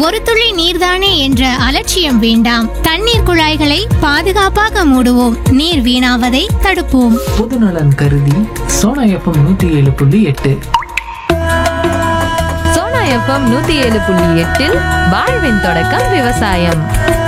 ஒரு துளி நீர்தானே என்ற அலட்சியம் வேண்டாம் தண்ணீர் குழாய்களை பாதுகாப்பாக மூடுவோம் நீர் வீணாவதை தடுப்போம் பொதுநலன் கருதி சோனா எஃப்எம் நூத்தி ஏழு புள்ளி எட்டு சோனா எஃப்எம் நூத்தி ஏழு புள்ளி எட்டில் வாழ்வின் தொடக்கம் விவசாயம்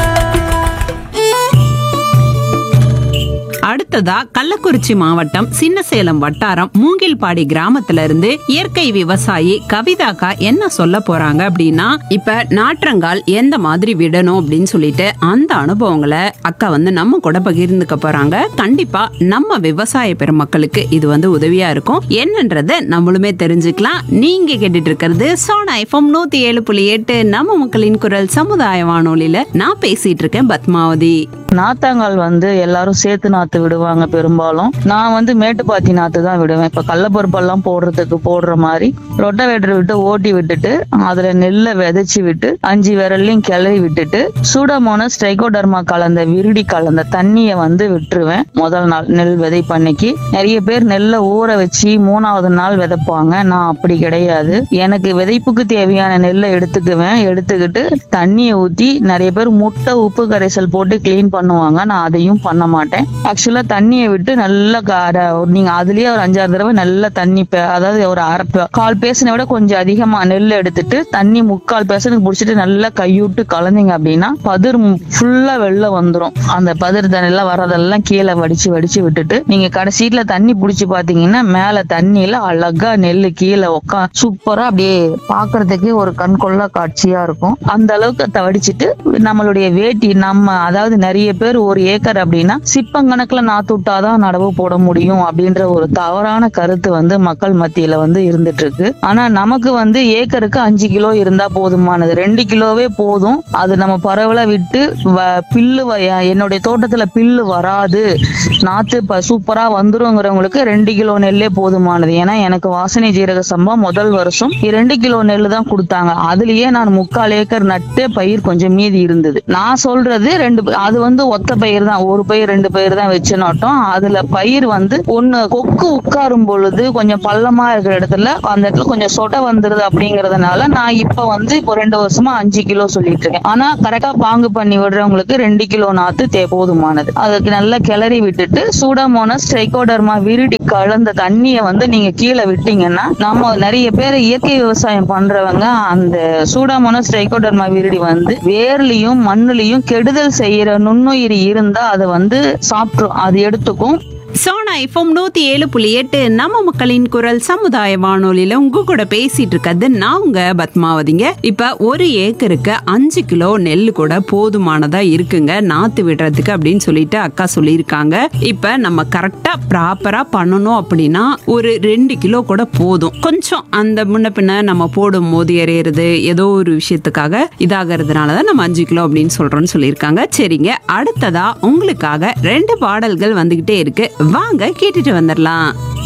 அடுத்ததா கள்ளக்குறிச்சி மாவட்டம் சின்னசேலம் வட்டாரம் மூங்கில்பாடி கிராமத்துல இருந்து இயற்கை விவசாயி கவிதாக்கா என்ன சொல்ல போறாங்க அப்படின்னா இப்ப நாற்றங்கால் எந்த மாதிரி விடணும் அப்படின்னு சொல்லிட்டு அந்த அனுபவங்களை அக்கா வந்து நம்ம கூட பகிர்ந்துக்க போறாங்க கண்டிப்பா நம்ம விவசாய பெருமக்களுக்கு இது வந்து உதவியா இருக்கும் என்னன்றத நம்மளுமே தெரிஞ்சுக்கலாம் நீங்க கேட்டுட்டு இருக்கிறது சோனா எஃப்எம் நூத்தி ஏழு புள்ளி எட்டு நம்ம மக்களின் குரல் சமுதாய வானொலியில நான் பேசிட்டு இருக்கேன் பத்மாவதி நாத்தாங்கால் வந்து எல்லாரும் சேர்த்து நாத்து விடுவாங்க பெரும்பாலும் நான் வந்து மேட்டுப்பாத்தி நாத்து தான் விடுவேன் இப்ப கடலப்பருப்பெல்லாம் போடுறதுக்கு போடுற மாதிரி ரொட்டவேட்டர் விட்டு ஓட்டி விட்டுட்டு அதுல நெல்லை விதைச்சு விட்டு அஞ்சு விரல்லையும் கிளறி விட்டுட்டு சூடமோனஸ் ட்ரைகோடர்மா கலந்த விருடி கலந்த தண்ணியை வந்து விட்டுருவேன் முதல் நாள் நெல் விதைப்பு அன்னைக்கு நிறைய பேர் நெல்லை ஊற வச்சு மூணாவது நாள் விதைப்பாங்க நான் அப்படி கிடையாது எனக்கு விதைப்புக்கு தேவையான நெல்லை எடுத்துக்குவேன் எடுத்துக்கிட்டு தண்ணியை ஊத்தி நிறைய பேர் முட்டை உப்பு கரைசல் போட்டு க்ளீன் பண்ணுவாங்க நான் அதையும் பண்ண மாட்டேன் ஆக்சுவலா தண்ணியை விட்டு நல்லா க- அர- நீங்க அதுலயே ஒரு அஞ்சாறு தடவை நல்லா தண்ணி பே- அதாவது ஒரு அரை பே- கால் பேசனை விட கொஞ்சம் அதிகமா நெல் எடுத்துட்டு தண்ணி முக்கால் பேசனுக்கு புடிச்சிட்டு நல்லா கைவிட்டு கலந்தீங்க அப்படின்னா பதிர் ஃபுல்லா வெளில வந்துரும் அந்த பதிர் தண்ணிலாம் வர்றதெல்லாம் கீழே வடிச்சு வடிச்சு விட்டுட்டு நீங்க கடைசியில தண்ணி புடிச்சு பாத்தீங்கன்னா மேல தண்ணியில அழகா நெல்லு கீழே உக்கா சூப்பரா அப்படியே பாக்குறதுக்கே ஒரு கண் கொள்ளா காட்சியா இருக்கும் அந்த அளவுக்கு த- வடிச்சிட்டு நம்மளுடைய வேட்டி நம்ம அதாவது நிறைய பேர் ஒரு ஏக்கர் அப்படின்னா சிப்பங்கணக்குல நாத்து விட்டாதான் நடவு போட முடியும் அப்படின்ற ஒரு தவறான கருத்து வந்து மக்கள் மத்தியில வந்து இருந்துட்டு இருக்கு ஆனா நமக்கு வந்து ஏக்கருக்கு அஞ்சு கிலோ இருந்தா போதுமானது ரெண்டு கிலோவே போதும் அது நம்ம பரவலா விட்டு வ- பில்லு வ- என்னுடைய தோட்டத்துல பில்லு வராது நாத்து ப- சூப்பரா வந்துருங்கிறவங்களுக்கு ரெண்டு கிலோ நெல்லே போதுமானது ஏன்னா எனக்கு வாசனை ஜீரக சம்பா முதல் வருஷம் ரெண்டு கிலோ நெல் தான் கொடுத்தாங்க அதுலயே நான் முக்கால் ஏக்கர் நட்டு பயிர் கொஞ்சம் மீதி இருந்தது நான் சொல்றது ரெண்டு ப- அது வந்து ஒத்த பயிர் தான் ஒரு பயிர் ரெண்டு பயிர் தான் வச்சு நட்டோம் அதுல பயிர் வந்து ஒண்ணு கொக்கு உட்காரும் பொழுது கொஞ்சம் பள்ளமா இருக்கிற இடத்துல அந்த இடத்துல கொஞ்சம் சொட வந்துருது அப்படிங்கறதுனால நான் இப்ப வந்து இப்போ ரெண்டு வருஷமா அஞ்சு கிலோ சொல்லிட்டு இருக்கேன் ஆனா கரெக்டா பாங்கு பண்ணி விடுறவங்களுக்கு ரெண்டு கிலோ நாத்து தே போதுமானது அதுக்கு நல்லா கிளறி விட்டுட்டு சூடாமோனஸ் ட்ரைகோடர்மா விருடி கலந்த தண்ணியை வந்து நீங்க கீழே விட்டீங்கன்னா நம்ம நிறைய பேர் இயற்கை விவசாயம் பண்றவங்க அந்த சூடாமோனஸ் ட்ரைகோடர்மா விருடி வந்து வேர்லயும் மண்ணுலயும் கெடுதல் செய்யற நுண்ணுயிரி இருந்தா அதை வந்து சாப்பிட்ரும் அது எடுத்துக்கும் சோனா எஃப்எம் நூத்தி ஏழு புள்ளி எட்டு நம்ம மக்களின் குரல் சமுதாய வானொலியில உங்க கூட பேசிட்டு இருக்கிறது நான் உங்க பத்மாவதிங்க இப்ப ஒரு ஏக்கருக்கு அஞ்சு கிலோ நெல் கூட போதுமானதா இருக்குங்க நாத்து விடுறதுக்கு அப்படின்னு சொல்லிட்டு அக்கா சொல்லியிருக்காங்க இப்ப நம்ம கரெக்டா ப்ராப்பரா பண்ணணும் அப்படின்னா ஒரு ரெண்டு கிலோ கூட போதும் கொஞ்சம் அந்த முன்ன பின்ன நம்ம போடும் போது எறையிறது ஏதோ ஒரு விஷயத்துக்காக இதாகிறதுனாலதான் நம்ம அஞ்சு கிலோ அப்படின்னு சொல்றோம்னு சொல்லியிருக்காங்க சரிங்க அடுத்ததா உங்களுக்காக ரெண்டு பாடல்கள் வந்துகிட்டே இருக்கு வாங்க கேட்டுட்டு வந்துடலாம்